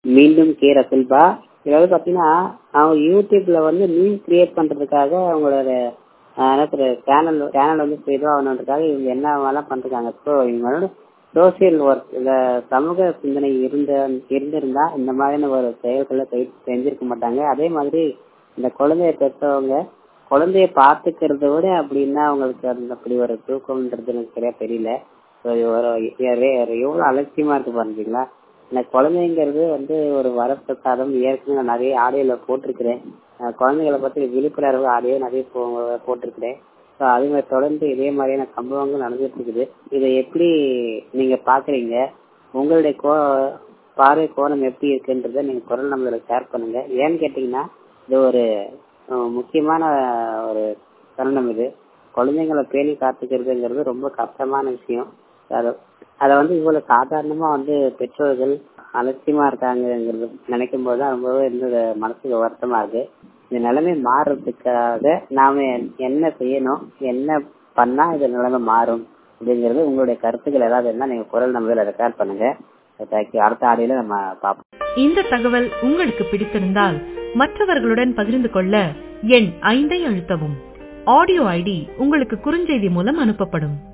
மீண்டும் கே ரசுல்பா இதாவது பாத்தீங்கன்னா அவங்க யூடியூப்ல வந்து மீன் கிரியேட் பண்றதுக்காக அவங்களோட ஆஹ் என்ன சொல்றது சேனல் சேனல் வந்து இதுவாகணுன்றதுக்காக இவங்க என்ன எல்லாம் பண்றாங்க ஸோ இவங்களோட சோசியல் ஒர்க் இல்ல சமூக சிந்தனை இருந்த இருந்திருந்தா இந்த மாதிரியான ஒரு செயல்களை செய்- செஞ்சிருக்க மாட்டாங்க அதே மாதிரி இந்த குழந்தைய பெற்றவங்க குழந்தைய பாத்துக்கிறத விட அப்படின்னா அவங்களுக்கு அந்த அப்படி ஒரு தூக்கம்ன்றது எனக்கு சரியா தெரியல So, ஒரு எ- எவ்வளவு அலட்சியமா இருக்கு பாருங்களா இந்த குழந்தைங்கிறது வந்து ஒரு வரப்பிரசாதம் ஏற்கனவே நான் நிறைய ஆடியோல போட்டிருக்கிறேன் அஹ் குழந்தைகளை பத்தி விழிப்புணர்வு ஆடியோ நிறைய போ- போட்டிருக்கிறேன் ஸோ அது மாதிரி தொடர்ந்து இதே மாதிரியான சம்பவங்கள் நடந்துட்டு இருக்குது இதை எப்படி நீங்க பாக்குறீங்க உங்களுடைய கோ பார்வை கோணம் எப்படி இருக்குன்றத நீங்க குரல் நம்பர்ல ஷேர் பண்ணுங்க ஏன்னு கேட்டீங்கன்னா இது ஒரு அஹ், முக்கியமான ஒரு தருணம் இது குழந்தைங்களை பேணி காத்துக்கிறதுங்கிறது ரொம்ப கஷ்டமான விஷயம் அதை அதை வந்து இவ்வளவு சாதாரணமா வந்து பெற்றோர்கள் அலட்சியமா இருக்காங்கிறது நினைக்கும் போது தான் ரொம்பவே இந்த மனசுக்கு வருத்தமா இருக்கு இந்த நிலைமை மாறுறதுக்காக நாம என்ன செய்யணும் என்ன பண்ணா இந்த நிலைமை மாறும் அப்படிங்கிறது உங்களுடைய கருத்துக்கள் ஏதாவது இருந்தா நீங்க குரல் நம்பர்ல ரெக்கார்ட் பண்ணுங்க தேங்க்யூ அடுத்த ஆடியோல நம்ம பார்ப்போம் இந்த தகவல் உங்களுக்கு பிடித்திருந்தால் மற்றவர்களுடன் பகிர்ந்து கொள்ள எண் ஐந்தை அழுத்தவும் ஆடியோ ஐடி உங்களுக்கு குறுஞ்செய்தி மூலம் அனுப்பப்படும்